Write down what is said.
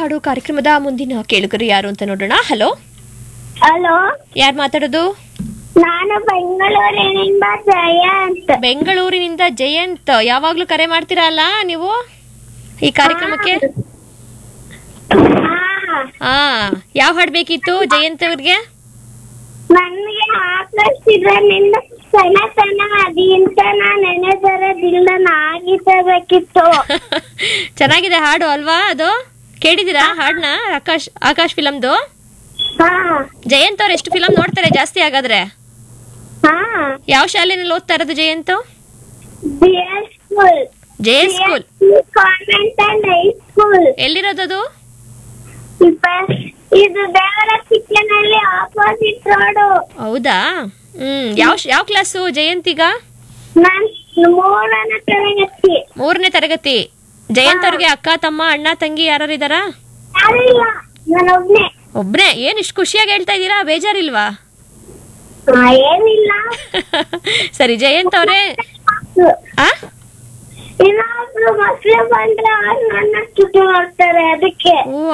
ಹಾಡು ಕಾರ್ಯಕ್ರಮದ ಮುಂದಿನ ಕೇಳುಗರು ಯಾರು ಅಂತ ನೋಡೋಣ ಹಲೋ ಹಲೋ ಯಾರು ಮಾತಾಡೋದು ನಾನು ಬೆಂಗಳೂರಿನಿಂದ ಜಯಂತ್ ಬೆಂಗಳೂರಿನಿಂದ ಜಯಂತ್ ಯಾವಾಗ್ಲೂ ಕರೆ ಮಾಡ್ತೀರಾ ಅಲ್ಲ ನೀವು ಈ ಕಾರ್ಯಕ್ರಮಕ್ಕೆ ಹಾ ಹಾ ಯಾವ ಹಾಡು ಬೇಕಿತ್ತು ಜಯಂತ್ ಅವ್ರಿಗೆ ನನ್ಗೆ ಆಕರ್ಷಿದ್ರನಿಂದ ಸಣ್ಣ ಸಣ್ಣ ಅದಿಂತ ನಾ ನೆನೆದರದಿಂದ ನಾಗಿಸಬೇಕಿತ್ತು ಚೆನ್ನಾಗಿದೆ ಹಾಡು ಅಲ್ವಾ ಅದು ಕೇಳಿದಿರಾ ಹಾಡ್ನ ಆಕಾಶ್ ಆಕಾಶ್ ಫಿಲಮ್ದು ಹಾ ಜಯಂತ್ ಅವ್ರು ಎಷ್ಟು ಫಿಲಮ್ ನೋಡ್ತಾರೆ ಜಾಸ್ತಿ ಹಾಗಾದ್ರೆ ಹಾ ಯಾವ ಶಾಲೆನಲ್ಲಿ ಓದ್ತಾ ಇರೋದು ಜಯಂತ್ ಬಿಯರ್ school J school convent and high school ಎಲ್ಲಿರೋದದು ಇದು ದೇವರ ಕಿಚನಲ್ಲಿ ಆಪೋಸಿಟ್ ರೋಡು ಹೌದಾ ಹ್ಮ್ ಯಾವ ಯಾವ ಕ್ಲಾಸು ಜಯಂತ್ ಈಗ ನಾನ್ ಮೂರನೇ ತರಗತಿ ಮೂರನೇ ತರಗತಿ ಜಯಂತ್ ಅವ್ರಿಗೆ ಅಕ್ಕ ತಮ್ಮ ಅಣ್ಣ ತಂಗಿ ಯಾರು ಇದಾರಾ ಯಾರು ಇಲ್ಲ ನಾನೊಬ್ನೇ ಒಬ್ನೇ ಏನ್ ಇಷ್ಟು ಖುಷಿಯಾಗಿ ಹೇಳ್ತಾ ಇದ್ದೀರಾ ಬೇಜಾರಿಲ್ವಾ ಹಾ, ಏನಿಲ್ಲ ಸರಿ ಜಯಂತ್ ಅವರೇ ಆ ಇನ್ನೊಬ್ರು ಮಕ್ಳು ಬಂದ್ರೆ ಅವ್ರು ನನ್ನ ಚುಟ್ಟಿ ಮಾಡ್ತಾರೆ ಅದಕ್ಕೆ ಓ